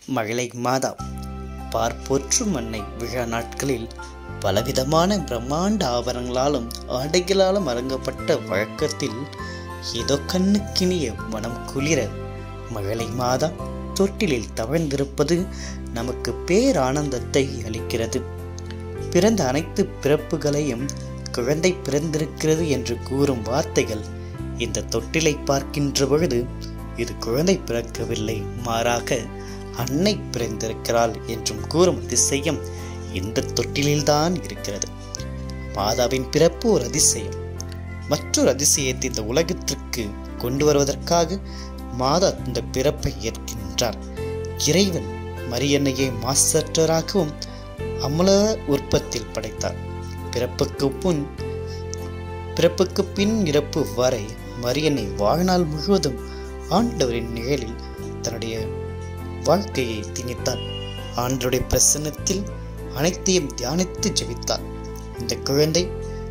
மகளை மாதா பார்ப்போற்றும் அன்னை விழா நாட்களில் பலவிதமான பிரம்மாண்ட ஆபரணங்களாலும் ஆடைகளாலும் அலங்கப்பட்ட வழக்கத்தில் ஏதோ கண்ணுக்கினிய மனம் குளிர மகளை மாதா தொட்டிலில் தவழ்ந்திருப்பது நமக்கு பேரானந்தத்தை அளிக்கிறது பிறந்த அனைத்து பிறப்புகளையும் குழந்தை பிறந்திருக்கிறது என்று கூறும் வார்த்தைகள் இந்த தொட்டிலை பார்க்கின்ற பொழுது இது குழந்தை பிறக்கவில்லை மாறாக அன்னை பிறந்திருக்கிறாள் என்றும் கூறும் அதிசயம் இந்த தொட்டிலில்தான் இருக்கிறது மாதாவின் பிறப்பு ஒரு அதிசயம் மற்றொரு அதிசயத்தை இந்த உலகத்திற்கு கொண்டு வருவதற்காக மாதா இந்த பிறப்பை ஏற்கின்றார் இறைவன் மரியன்னையை மாசற்றராகவும் அமல உற்பத்தில் படைத்தார் பிறப்புக்கு முன் பிறப்புக்கு பின் இறப்பு வரை மரியன்னை வாழ்நாள் முழுவதும் ஆண்டவரின் நிழலில் தன்னுடைய வாழ்க்கையை திணித்தார் ஆண்டருடைய பிரசன்னத்தில் அனைத்தையும் தியானித்து ஜெபித்தார் இந்த குழந்தை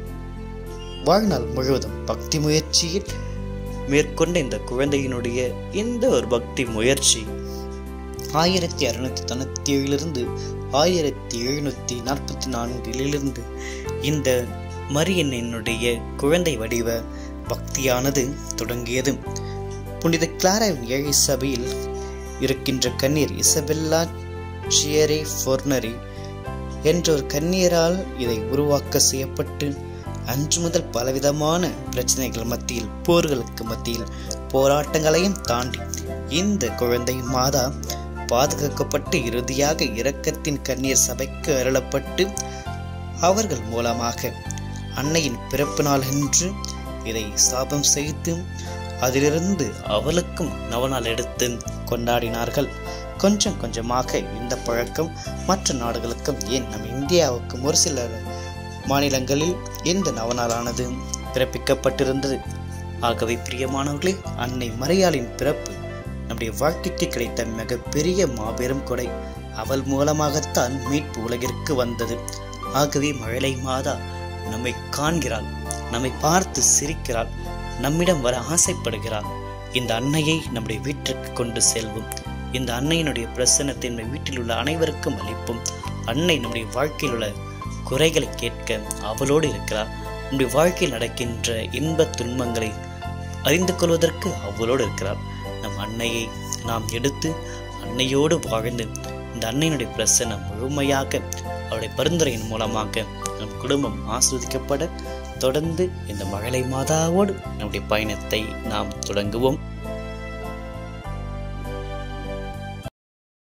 வாழ்நாள் முழுவதும் பக்தி முயற்சியில் மேற்கொண்ட இந்த குழந்தையினுடைய இந்த ஒரு பக்தி முயற்சி ஆயிரத்தி அறுநூத்தி தொண்ணூத்தி ஏழிலிருந்து ஆயிரத்தி எழுநூத்தி நாற்பத்தி நான்கிலிருந்து இந்த மரியன்னுடைய குழந்தை வடிவ பக்தியானது தொடங்கியது புனித கிளாராவின் ஏழை சபையில் இருக்கின்ற கண்ணீர் இசபெல்லா சியரே ஃபோர்னரி என்ற ஒரு கண்ணீரால் இதை உருவாக்க செய்யப்பட்டு அன்று முதல் பலவிதமான பிரச்சனைகள் மத்தியில் போர்களுக்கு மத்தியில் போராட்டங்களையும் தாண்டி இந்த குழந்தை மாதா பாதுகாக்கப்பட்டு இறுதியாக இரக்கத்தின் கண்ணீர் சபைக்கு அருளப்பட்டு அவர்கள் மூலமாக அன்னையின் பிறப்பு நாள் என்று இதை சாபம் செய்து அதிலிருந்து அவளுக்கும் நவநாள் எடுத்து கொண்டாடினார்கள் கொஞ்சம் கொஞ்சமாக இந்த பழக்கம் மற்ற நாடுகளுக்கும் ஏன் நம் இந்தியாவுக்கும் ஒரு சில மாநிலங்களில் இந்த நவநாளானது பிறப்பிக்கப்பட்டிருந்தது ஆகவே பிரியமானவர்களே அன்னை மறையாளின் பிறப்பு நம்முடைய வாழ்க்கைக்கு கிடைத்த மிகப்பெரிய மாபெரும் கொடை அவள் மூலமாகத்தான் மீட்பு உலகிற்கு வந்தது ஆகவே மழலை மாதா நம்மை காண்கிறாள் நம்மை பார்த்து சிரிக்கிறாள் நம்மிடம் வர ஆசைப்படுகிறாள் இந்த அன்னையை நம்முடைய வீட்டிற்கு கொண்டு செல்வோம் இந்த அன்னையினுடைய பிரசன்னத்தை நம்முடைய வீட்டில் உள்ள அனைவருக்கும் அளிப்போம் அன்னை நம்முடைய வாழ்க்கையில் உள்ள குறைகளை கேட்க அவளோடு இருக்கிறார் நம்முடைய வாழ்க்கையில் நடக்கின்ற இன்ப துன்பங்களை அறிந்து கொள்வதற்கு அவளோடு இருக்கிறார் நம் அன்னையை நாம் எடுத்து அன்னையோடு வாழ்ந்து இந்த அன்னையினுடைய பிரசனம் முழுமையாக அவருடைய பரிந்துரையின் மூலமாக நம் குடும்பம் ஆஸ்வதிக்கப்பட தொடர்ந்து இந்த மழலை மாதாவோடு நம்முடைய பயணத்தை நாம் தொடங்குவோம்